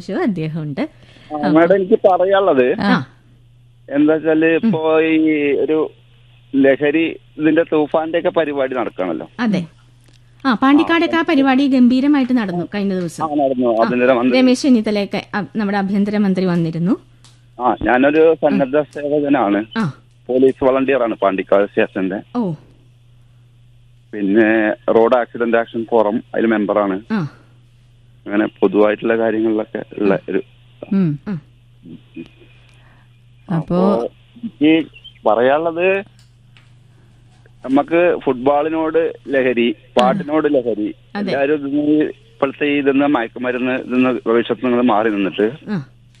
സന്തോഷവും അദ്ദേഹമുണ്ട് ആ, മാഡം എനിക്ക് പറയാനുള്ളത് ആ എന്താ വെച്ചാല് ഇപ്പോ ഈ ഒരു ലഹരി ഇതിന്റെ തൂഫാന്റെ ഒക്കെ പരിപാടി നടക്കണല്ലോ അതെ ആ പാണ്ടിക്കാടൊക്കെ ആ പരിപാടി ഗംഭീരമായിട്ട് നടന്നു കഴിഞ്ഞ ആ ദിവസം നടന്നു അതിന്റെ മന്ത്രി രമേശ് ചെന്നിത്തലയൊക്കെ ആ, നമ്മുടെ ആഭ്യന്തരമന്ത്രി വന്നിരുന്നു ആ ഞാനൊരു സന്നദ്ധ സേവകനാണ് ആ പോലീസ് വളണ്ടിയർ ആണ് പാണ്ടിക്കാട് സ്റ്റേഷന്റെ ഓ പിന്നെ റോഡ് ആക്സിഡന്റ് ആക്ഷൻ ഫോറം അതിൽ മെമ്പറാണ് ആ അങ്ങനെ പൊതുവായിട്ടുള്ള കാര്യങ്ങളിലൊക്കെ ഉള്ള ഒരു ഉം. ഉം. അപ്പോ എനിക്ക് പറയാനുള്ളത് നമുക്ക് ഫുട്ബോളിനോട് ലഹരി പാട്ടിനോട് ലഹരി അതെ. എല്ലാവരും ഇതിന്ന് ഇപ്പോഴത്തെ ഈ ഇതെന്ന് മയക്കുമരുന്ന് ഇതെന്ന് ഭവിഷ്യത്ത് നിങ്ങൾ മാറി നിന്നിട്ട് ആ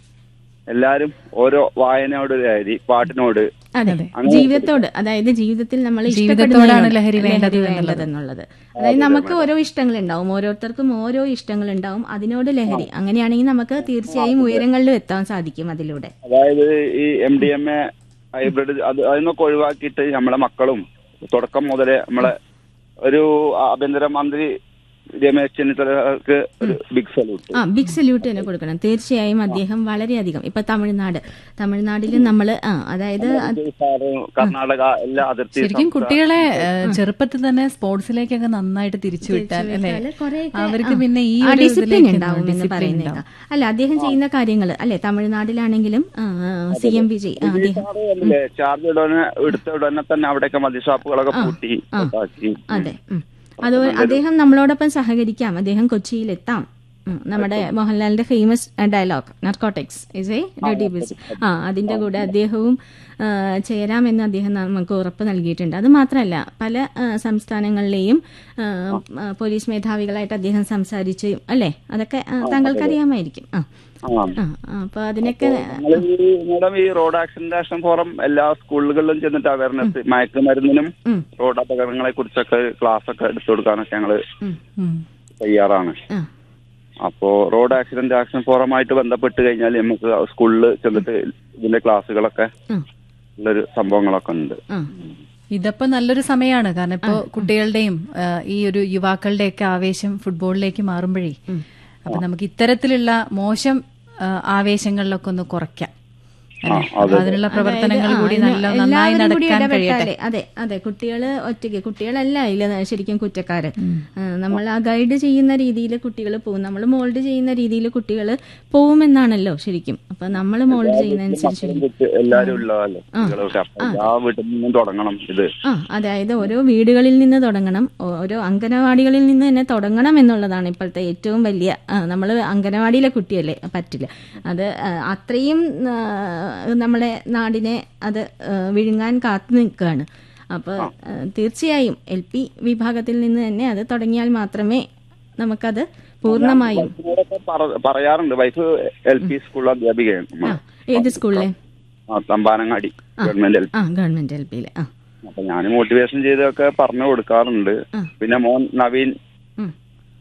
എല്ലാരും ഓരോ വായനയോട് ലഹരി പാട്ടിനോട് അതെ ജീവിതത്തോട് അതായത് ജീവിതത്തിൽ നമ്മൾ ജീവിതത്തോടാണ് ലഹരി വേണ്ടത് വേണ്ടതെന്നുള്ളത് അതായത് നമുക്ക് ഓരോ ഇഷ്ടങ്ങൾ ഉണ്ടാവും ഓരോരുത്തർക്കും ഓരോ ഇഷ്ടങ്ങൾ ഉണ്ടാവും അതിനോട് ലഹരി അങ്ങനെയാണെങ്കിൽ നമുക്ക് തീർച്ചയായും ഉയരങ്ങളിലും എത്താൻ സാധിക്കും അതിലൂടെ അതായത് ഈ M D M A hybrid അത് അതിനൊക്കെ ഒഴിവാക്കിയിട്ട് നമ്മളെ മക്കളും തുടക്കം മുതലേ നമ്മളെ ഒരു ആഭ്യന്തര മന്ത്രി രമേശ് ചെന്നിത്തലക്ക് ഒരു ബിഗ് സല്യൂട്ട് ആ ബിഗ് സല്യൂട്ട് തന്നെ കൊടുക്കണം തീർച്ചയായും അദ്ദേഹം വളരെയധികം ഇപ്പൊ തമിഴ്നാട് തമിഴ്നാട്ടിൽ നമ്മൾ ആ അതായത് സാറ് കർണാടക എല്ലാ അതിർത്തി ശരിക്കും കുട്ടികളെ ഏഹ്, ചെറുപ്പത്തിൽ തന്നെ സ്പോർട്സിലേക്കൊക്കെ നന്നായിട്ട് തിരിച്ചു വിട്ടാൽ അല്ലെ വിട്ടാല് കുറെയൊക്കെ, അവർക്ക് ആ, പിന്നെ ഈ ആ, ഒരു ഡിസിപ്ലിൻ ഇതിലേക്ക് ഉണ്ടാവും എന്ന് ഡിസിപ്ലിൻ പറയുന്നേക്കാം അല്ല അദ്ദേഹം ചെയ്യുന്ന കാര്യങ്ങൾ അല്ലെ തമിഴ്നാട്ടിലാണെങ്കിലും സി എം വിജയ് ആ, അദ്ദേഹം സാറ് കണ്ടില്ലേ, ചാർജ് ഉടനെ എടുത്ത ഉടനെ തന്നെ അവിടെയൊക്കെ മദ്യഷാപ്പുകളൊക്കെ പൂട്ടി ഇതാക്കി. അതെ ഉം. അത് അദ്ദേഹം നമ്മളോടൊപ്പം സഹകരിക്കാം അദ്ദേഹം കൊച്ചിയിലെത്താം ഉം. നമ്മുടെ മോഹൻലാലിന്റെ famous dialogue narcotics is a ഡ്യൂട്ടി ബിസ് ആ അതിന്റെ കൂടെ അദ്ദേഹവും ആ, ചേരാമെന്ന് അദ്ദേഹം നമുക്ക് ഉറപ്പ് നൽകിയിട്ടുണ്ട് അത് മാത്രമല്ല പല ആ, സംസ്ഥാനങ്ങളിലെയും ആ, ആ, പോലീസ് മേധാവികളായിട്ട് അദ്ദേഹം സംസാരിച്ച് അല്ലേ അതൊക്കെ ആ, താങ്കൾക്കറിയാമായിരിക്കും ആ ആ. ആ അപ്പൊ അതിനൊക്കെ ഞങ്ങള് ഈ മാഡം ഈ റോഡ് ആക്സിഡന്റ് ആക്ഷൻ ഫോറം എല്ലാ സ്കൂളുകളിലും ചെന്നിട്ട് അവയർനെസ് മയക്കുമരുന്നിനും ഉം. റോഡ് അപകടങ്ങളെ കുറിച്ചൊക്കെ ക്ലാസ് ഒക്കെ എടുത്തു കൊടുക്കാനൊക്കെ ഞങ്ങള് ഉം. ഉം. തയ്യാറാണ് ആ അപ്പോ റോഡ് ആക്സിഡന്റ് ആക്ഷൻ ഫോറമായിട്ട് ബന്ധപ്പെട്ട് കഴിഞ്ഞാൽ നമുക്ക് സ്കൂളിൽ ചെന്നിട്ട് ഇതിന്റെ ക്ലാസ്സുകളൊക്കെ ഉം. ഉള്ളൊരു സംഭവങ്ങളൊക്കെ ഉണ്ട് ആ ഇതപ്പോ നല്ലൊരു സമയമാണ് കാരണം ഇപ്പോ കുട്ടികളുടെയും ആ, ഈ ഒരു യുവാക്കളുടെയൊക്കെ ആവേശം ഫുട്ബോളിലേക്ക് മാറുമ്പോഴേ അപ്പൊ നമുക്ക് ഇത്തരത്തിലുള്ള മോശം ആ, ആവേശങ്ങളിലൊക്കെ ഒന്ന് കുറയ്ക്കാം അല്ലെ അപ്പൊ അതിനുള്ള പ്രവർത്തനങ്ങൾ കൂടി അതായത് നല്ല ആ, നന്നായി എല്ലാവരും കൂടി നടക്കാൻ കഴിയട്ടെ ഇടപെട്ടാലേ അതെ അതെ കുട്ടികള് ഒറ്റയ്ക്ക് കുട്ടികളല്ല ഇല്ല ശരിക്കും കുറ്റക്കാരൻ ആ, നമ്മൾ ആ ഗൈഡ് ചെയ്യുന്ന രീതിയിൽ കുട്ടികൾ പോകും നമ്മൾ മോൾഡ് ചെയ്യുന്ന രീതിയിൽ കുട്ടികൾ പോകുമെന്നാണല്ലോ ശരിക്കും അപ്പൊ നമ്മൾ മോൾഡ് ചെയ്യുന്നതനുസരിച്ച് കുട്ടി എല്ലാരും ഉള്ളതല്ലേ കുട്ടികളൊക്കെ അപ്പൊ എല്ലാ വീട്ടിൽ നിന്നും തുടങ്ങണം ഇത് ആ അതായത് ഓരോ വീടുകളിൽ നിന്ന് തുടങ്ങണം ഓരോ അംഗനവാടികളിൽ നിന്ന് തന്നെ തുടങ്ങണം എന്നുള്ളതാണ് ഇപ്പോഴത്തെ ഏറ്റവും വലിയ നമ്മൾ അംഗനവാടിയിലെ കുട്ടിയല്ലേ പറ്റില്ല അത് ആ, അത്രയും ആ, നമ്മുടെ നാടിനെ അത് ആ, വിഴുങ്ങാൻ കാത്തു നിൽക്കുകയാണ് അപ്പോൾ തീർച്ചയായും എൽ പി വിഭാഗത്തിൽ നിന്ന് തന്നെ അത് തുടങ്ങിയാൽ മാത്രമേ നമുക്കത് പൂർണ്ണമായും വൈഫിനോടൊക്കെ പറ- പറയാറുണ്ട് വൈഫ് എൽ പി സ്കൂൾ അധ്യാപികയാണ് ആ നമ്മളെ. ഏത് സ്കൂളിലെ ആ, തമ്പാനങ്ങാടി ഗവൺമെന്റ് എൽ ആ ഗവൺമെന്റ് എൽ പിയിലെ ആ അപ്പൊ ഞാൻ മോട്ടിവേഷൻ ചെയ്തൊക്കെ പറഞ്ഞു കൊടുക്കാറുണ്ട് ആ. പിന്നെ മോൻ നവീൻ ഉം.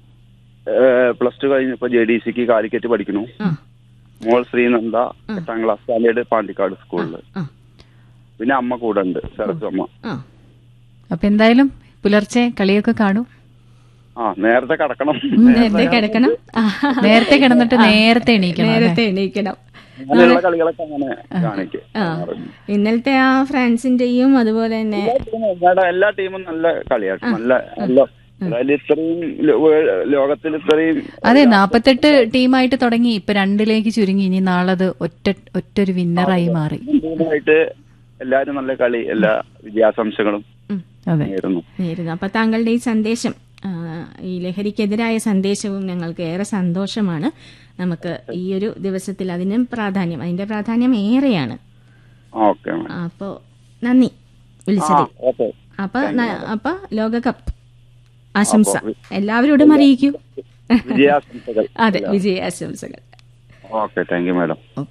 പ്ലസ് ടു കഴിഞ്ഞപ്പോ ജെ ഡി സിക്ക് കാലിക്കറ്റ് പഠിക്കുന്നു ആ മോൾ ശ്രീനന്ദ എട്ടാം ക്ലാസ് സ്റ്റാൻഡേർഡ് പാണ്ടിക്കാട് സ്കൂളില് ആ പിന്നെ അമ്മ കൂടെ ഉണ്ട് ശരത്തു അമ്മ ആ അപ്പൊ എന്തായാലും പുലർച്ചെ കളിയൊക്കെ കാണൂ ആ നേരത്തെ കടക്കണം നേരത്തെ കിടക്കണം ആ, നേരത്തെ കിടന്നിട്ട് നേരത്തെ എണീക്കണം അല്ലേ? നേരത്തെ എണീക്കണം അങ്ങനെയുള്ള കളികളൊക്കെ അങ്ങനെ കാണിക്കും ആ ഇന്നലത്തെ ആ ഫ്രാൻസിന്റെയും അതുപോലെ തന്നെ എല്ലാ എല്ലാ ടീമും നല്ല കളിയാട്ടോ നല്ല നല്ല അതായത് ഇത്രയും ലോ- ലോകത്തിൽ ഇത്രയും അതെ നാപ്പത്തെട്ട് ടീമായിട്ട് തുടങ്ങി ഇപ്പൊ രണ്ടിലേക്ക് ചുരുങ്ങി ഇനി നാളെ അത് ഒറ്റ ഒറ്റൊരു വിന്നറായി മാറി ടീമായിട്ട് എല്ലാരും നല്ല കളി എല്ലാ വിജയാശംസകളും ഉം, അതെ നേരുന്നു നേരുന്നു അപ്പൊ താങ്കളുടെ ഈ സന്ദേശം ആ, ഈ ലഹരിക്കെതിരായ സന്ദേശവും ഞങ്ങൾക്ക് ഏറെ സന്തോഷമാണ് നമുക്ക് ഈ ഒരു ദിവസത്തിൽ അതിനും പ്രാധാന്യം അതിന്റെ പ്രാധാന്യം ഏറെയാണ് ഓക്കെ അപ്പോൾ നന്ദി വിളിച്ചതിൽ ഓക്കെ അപ്പൊ ന- അപ്പൊ ലോകകപ്പ് ആശംസ എല്ലാവരോടും അറിയിക്കൂ വിജയാശംസകൾ അതെ വിജയാശംസകൾ okay thank you madam okay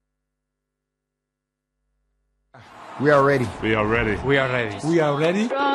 We are ready. We are ready. We are ready. We are ready.